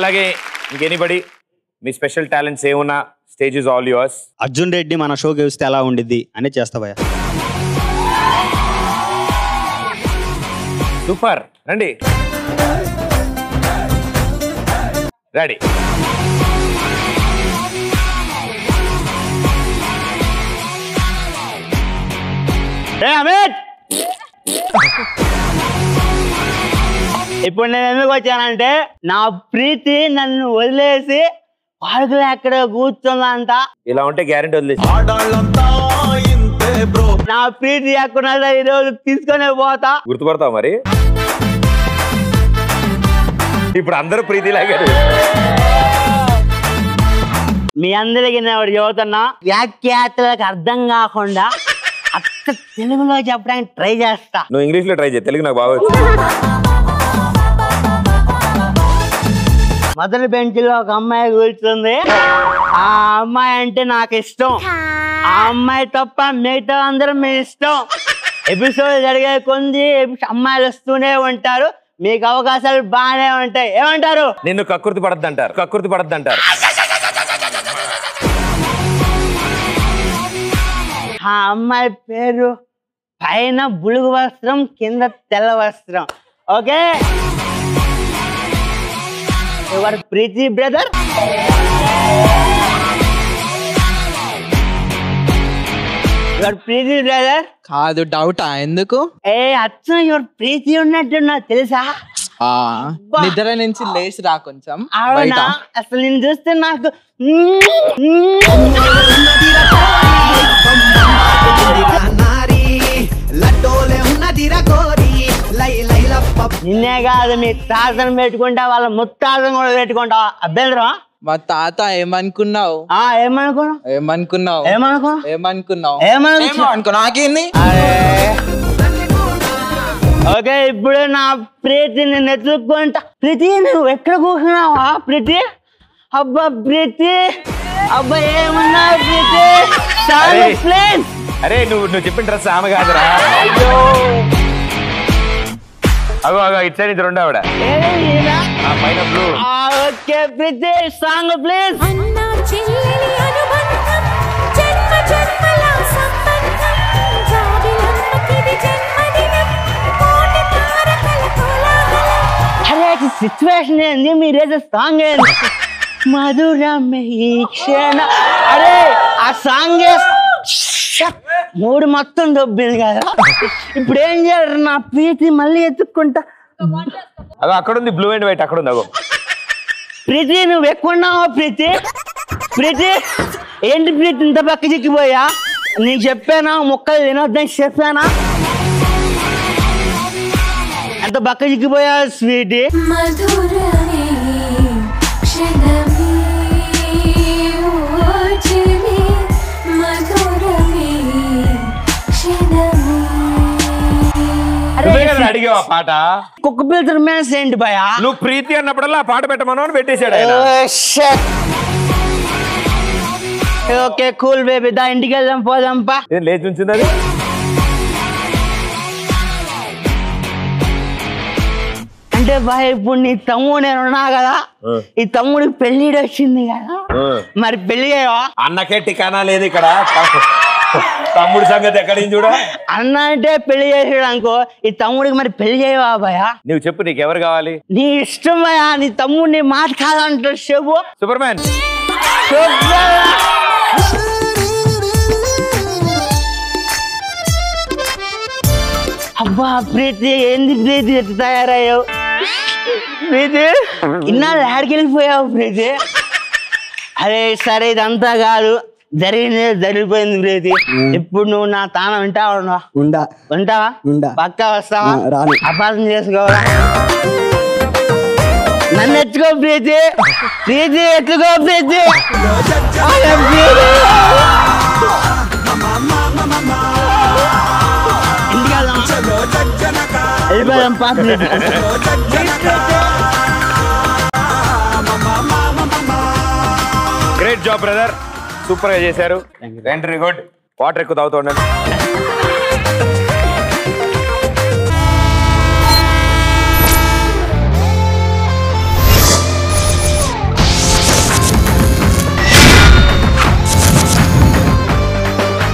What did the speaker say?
అలాగే ఇంకెనిబడి మీ స్పెషల్ టాలెంట్స్ ఏమున్నా stage is all yours Arjun Reddy మన షోకి వస్తే ఎలా ఉండిద్ది అని చేస్తావయ్యా సూపర్ రండి రెడీ ఏ అమిత్ ఇప్పుడు నేను ఎందుకు వచ్చానంటే నా ప్రీతి నన్ను వదిలేసి పార్కులో ఎక్కడ కూర్చుందంట ఇలా ఉంటే గ్యారెంటీ వదిలేసి నా ప్రీతి ఎక్కడున్నదో ఈ రోజు తీసుకొని పోతా గుర్తుపడతావు మరి ఇప్పుడు అందరూ ప్రీతి లాగారు మీ అందరికి నేను ఒకటి చెబుతున్నా వ్యాఖ్యాతలకు అర్థం కాకుండా అత్త తెలుగులో చెప్పడానికి ట్రై చేస్తా నువ్వు ఇంగ్లీష్ లో ట్రై చేయి తెలుగు నాకు బాగా వచ్చు. మొదటి బెంచ్ లో ఒక అమ్మాయి కూర్చుంది ఆ అమ్మాయి అంటే నాకు ఇష్టం ఆ అమ్మాయి తప్ప మిగతా అందరూ మీ ఇష్టం ఎపిసోడ్ జరిగే కొంది ఎపి- అమ్మాయిలు వస్తూనే ఉంటారు మీకు అవకాశాలు బాగానే ఉంటాయి ఏమంటారు నిన్ను కక్కుర్తి పడద్దు అంటారు కక్కుర్తి పడద్దు అంటారు ఆ అమ్మాయి పేరు పైన బులుగు వస్త్రం కింద తెల్ల వస్త్రం okay your Preethi brother your Preethi brother కాదు డౌటా ఎందుకు ఏ అచ్చం యువర్ ప్రీతి ఉన్నట్టున్నా తెలుసా ఆ నిద్ర నుంచి లేచి రా కొంచెం అవునా బయట అసలు నేను చూస్తే నాకు నిన్నే కాదు మీ తాతను పెట్టుకుంటా వాళ్ళ ముత్తాతను కూడా పెట్టుకుంటా అభ్యంతరం మా తాత ఏమనుకున్నావు ఆ ఏమనుకున్నావు ఏమనుకున్నావు ఏమనుకున్నావు ఏమనుకున్నావు ఏమనుకున్నావు? ఏమో అనుకో నాకేంది ఓకే ఇప్పుడు నా ప్రీతి నేను ఎత్తుక్కుంటా ప్రీతి నువ్వు ఎక్కడ కూర్చున్నావా ప్రీతి అబ్బా ప్రీతి అబ్బా ఏమన్నా ప్రీతి చాలా అరే. ప్లేస్ అరే నువ్వు నువ్వు చెప్పిన డ్రెస్ ఆమె కాదురా అగో అగో ఇటు సైడ్ ఇది రెండో ఆవిడ ఆ పైన blue okay Preethi song please అన్నా చెల్లెలి అనుబంధం జన్మ జన్మల సంబంధం జాబిలమ్మకిది జన్మదినం కోటి తారకల కోలాహలం అరే సిచ్యువేషన్ ఏంది మీరేసే సాంగ్ ఏంది మధురమే ఈ క్షణ అరే ఆ సాంగ్ మూడు మొత్తం దొబ్బింది కదా ఇప్పుడు ఏం చేయాలి నా ప్రీతి మళ్ళీ ఎత్తుక్కుంటా అగో అక్కడ ఉంది బ్లూ అండ్ వైట్ అక్కడ ఉంది అగో ప్రీతి నువ్వు ఎక్కువ ఉన్నావా ప్రీతి ప్రీతి ఏంటి ప్రీతి ఇంత పక్క చిక్కిపోయా నీకు చెప్పానా మొక్కలు తినొద్దని చెప్పానా ఎంత పక్క చిక్కిపోయా స్వీటీ మధురమే క్షణమే ఓజనే మధురమే క్షణమే నువ్వే కదా అడిగావు ఆ పాట కుక్క పిల్లల మ్యాన్స్ ఏంటి భయా నువ్వు ప్రీతి అన్నప్పుడల్లా ఆ పాట పెట్టమను అని పెట్టేశాడు ఆయన ఓకే కూల్ బేబీ దా ఇంటికి వెళ్దాం పోదాంపా ఏం లేచి ఉంచింది అది అంటే బాయ్ ఇప్పుడు నీ తమ్ముడు నేను ఉన్నా కదా ఈ తమ్ముడికి పెళ్లి వచ్చింది కదా మరి పెళ్లి చేయవా అన్నకే టికానా లేదు ఇక్కడ తమ్ముడి సంగతి ఎక్కడి నుంచి చూడ అన్న అంటే పెళ్లి చేసాడు అనుకో ఈ తమ్ముడికి మరి పెళ్లి చేయవా భయ నువ్వు చెప్పు నీకు ఎవరు కావాలి నీ ఇష్టం భయ నీ తమ్ముడు నీ మాట కాదంటాడు చెప్పు సూపర్ మ్యాన్ చెప్పు. అబ్బా ప్రీతి ఏంది ప్రీతి ఎట్లా తయారయ్యావు ప్రీతి ఇన్నాళ్ళు ఆడికి వెళ్ళిపోయావు ప్రీతి అరే సరే ఇదంతా కాదు జరిగింది జరిగిపోయింది ప్రీతి ఇప్పుడు నువ్వు నా తానం వింటావా ఉండవా? ఉండా ఉంటావా ఉండా. పక్కా వస్తావా ఆ, రాను. అపార్థం చేసుకోవాలా నన్ను ఎత్తుకో ప్రీతి ప్రీతి ఎత్తుకో ప్రీతి అరే ప్రీతి. ఇంటికి వెళ్దాం. వెళ్ళిపోదాం పా Preethi. Great job brother super గా చేశారు వెరీ గుడ్ వాటర్ ఎక్కువ తాగుతూ ఉండండి